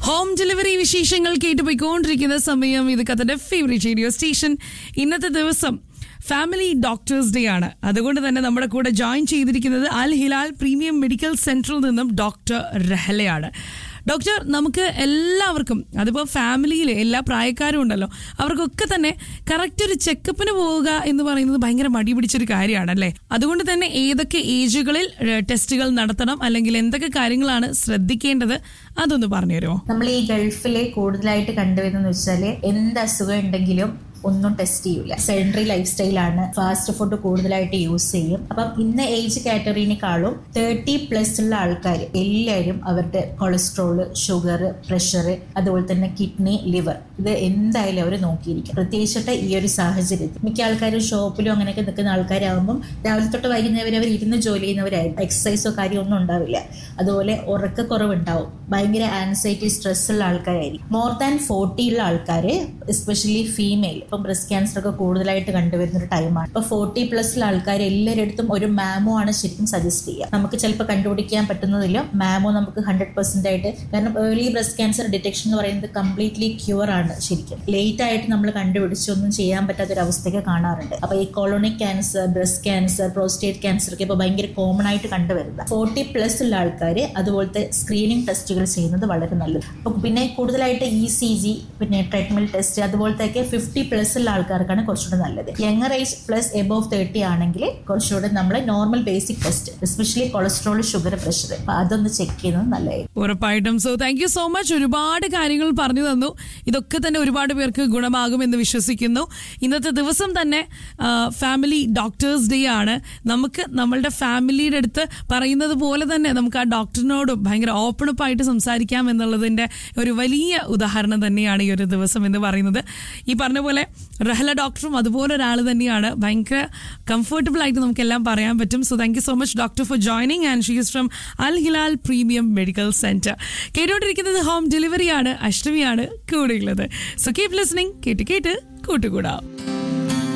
home delivery വിശേഷങ്ങൾ കേട്ടുപോയിക്കൊണ്ടിരിക്കുന്ന സമയം ഇത് കഥയുടെ ഫേവറേറ്റ് റേഡിയോ സ്റ്റേഷൻ ഇന്നത്തെ ദിവസം ഫാമിലി ഡോക്ടേഴ്സ് ഡേ ആണ് അതുകൊണ്ട് തന്നെ നമ്മുടെ കൂടെ ജോയിൻ ചെയ്തിരിക്കുന്നത് അൽ ഹിലാൽ പ്രീമിയം മെഡിക്കൽ സെന്ററിൽ നിന്നും ഡോക്ടർ റഹലയാണ് ഡോക്ടർ നമുക്ക് എല്ലാവർക്കും അതിപ്പോൾ ഫാമിലിയിൽ എല്ലാ പ്രായക്കാരും ഉണ്ടല്ലോ അവർക്കൊക്കെ തന്നെ കറക്റ്റ് ഒരു ചെക്കപ്പിന് പോവുക എന്ന് പറയുന്നത് ഭയങ്കര മടി പിടിച്ചൊരു കാര്യമാണ് അല്ലേ അതുകൊണ്ട് തന്നെ ഏതൊക്കെ ഏജുകളിൽ ടെസ്റ്റുകൾ നടത്തണം അല്ലെങ്കിൽ എന്തൊക്കെ കാര്യങ്ങളാണ് ശ്രദ്ധിക്കേണ്ടത് അതൊന്ന് പറഞ്ഞു തരുമോ നമ്മൾ ഈ ഗൾഫിലെ കൂടുതലായിട്ട് കണ്ടുവരുന്നത് വെച്ചാല് എന്ത് അസുഖം ഉണ്ടെങ്കിലും ഒന്നും ടെസ്റ്റ് ചെയ്യൂല സെഡൻഡറി ലൈഫ് സ്റ്റൈലാണ് ഫാസ്റ്റ് ഫുഡ് കൂടുതലായിട്ട് യൂസ് ചെയ്യും അപ്പം ഇന്ന ഏജ് കാറ്റഗറിനേക്കാളും തേർട്ടി പ്ലസ് ഉള്ള ആൾക്കാർ എല്ലാവരും അവരുടെ കൊളസ്ട്രോള് ഷുഗർ പ്രഷർ അതുപോലെ തന്നെ കിഡ്നി ലിവർ ഇത് എന്തായാലും അവർ നോക്കിയിരിക്കും പ്രത്യേകിച്ചിട്ട് ഈ ഒരു സാഹചര്യത്തിൽ മിക്ക ആൾക്കാരും ഷോപ്പിലും അങ്ങനെയൊക്കെ നിൽക്കുന്ന ആൾക്കാരാകുമ്പം രാവിലെ തൊട്ട് വൈകുന്നേരം വരെ അവർ ഇരുന്ന് ജോലി ചെയ്യുന്നവരായിരിക്കും എക്സസൈസോ കാര്യമൊന്നും ഉണ്ടാവില്ല അതുപോലെ ഉറക്കക്കുറവുണ്ടാവും ഭയങ്കര ആൻസൈറ്റി സ്ട്രെസ് ഉള്ള ആൾക്കാരായിരിക്കും മോർ ദാൻ ഫോർട്ടി ഉള്ള ആൾക്കാർ എസ്പെഷ്യലി ഫീമെയിൽ ഇപ്പം ബ്രസ്റ്റ് ക്യാൻസർ ഒക്കെ കൂടുതലായിട്ട് കണ്ടുവരുന്ന ഒരു ടൈമാണ് ഇപ്പൊ ഫോർട്ടി പ്ലസ് ഉള്ള ആൾക്കാർ എല്ലാവരുടെ ഒരു മാമോ ആണ് ശരിക്കും സജസ്റ്റ് ചെയ്യുക നമുക്ക് ചിലപ്പോൾ കണ്ടുപിടിക്കാൻ പറ്റുന്നതില്ല മാമോ നമുക്ക് ഹൺഡ്രഡ് പെർസെന്റ് ആയിട്ട് കാരണം ഏർലി ബ്രസ്റ്റ് ക്യാൻസർ ഡിറ്റക്ഷൻ എന്ന് പറയുന്നത് കംപ്ലീറ്റ്ലി ക്യൂർ ആണ് ശരിക്കും ലേറ്റ് ആയിട്ട് നമ്മൾ കണ്ടുപിടിച്ച് ഒന്നും ചെയ്യാൻ പറ്റാത്ത ഒരു അവസ്ഥയൊക്കെ കാണാറുണ്ട് അപ്പൊ ഈ colonic cancer breast cancer prostate cancer ഒക്കെ ഇപ്പൊ ഭയങ്കര കോമൺ ആയിട്ട് കണ്ടുവരുന്നത് ഫോർട്ടി പ്ലസ് ഉള്ള ആൾക്കാർ അതുപോലത്തെ സ്ക്രീനിങ് ടെസ്റ്റുകൾ ചെയ്യുന്നത് വളരെ നല്ലത് അപ്പൊ പിന്നെ കൂടുതലായിട്ട് ഇ സി ജി പിന്നെ ട്രെഡ്മിൽ ടെസ്റ്റ് അതുപോലത്തെ ഫിഫ്റ്റി പ്ലസ് ഉള്ള ആൾക്കാർക്കാണ് കുറച്ചുകൂടെ നല്ലത് younger age plus above thirty ആണെങ്കിൽ കുറച്ചുകൂടെ നമ്മൾ normal basic test especially cholesterol sugar pressure അപ്പൊ അതൊന്ന് ചെക്ക് ചെയ്യുന്നത് നല്ലതായിരിക്കും ഉറപ്പായിട്ടും so thank you so much ഒരുപാട് കാര്യങ്ങൾ പറഞ്ഞു തന്നു ഇതൊക്കെ തന്നെ ഒരുപാട് പേർക്ക് ഗുണമാകുമെന്ന് വിശ്വസിക്കുന്നു ഇന്നത്തെ ദിവസം തന്നെ ഫാമിലി ഡോക്ടേഴ്സ് ഡേ ആണ് നമുക്ക് നമ്മളുടെ ഫാമിലിയുടെ അടുത്ത് പറയുന്നത് പോലെ തന്നെ നമുക്ക് ആ ഡോക്ടറിനോടും ഭയങ്കര ഓപ്പൺ അപ്പ് ആയിട്ട് സംസാരിക്കാം എന്നുള്ളതിന്റെ ഒരു വലിയ ഉദാഹരണം തന്നെയാണ് ഈ ഒരു ദിവസം എന്ന് പറയുന്നത് ഈ പറഞ്ഞ പോലെ റഹല ഡോക്ടറും അതുപോലെ ഒരാൾ തന്നെയാണ് ഭയങ്കര കംഫർട്ടബിൾ ആയിട്ട് നമുക്കെല്ലാം പറയാൻ പറ്റും so thank you so much doctor for joining and she's from Al Hilal premium medical centre കേട്ടുകൊണ്ടിരിക്കുന്നത് ഹോം ഡെലിവറിയാണ് അഷ്ടമിയാണ് കൂടെയുള്ളത് സോ കീപ് ലിസണിംഗ് കേട്ട് കേട്ട് കൂട്ടുകൂടാം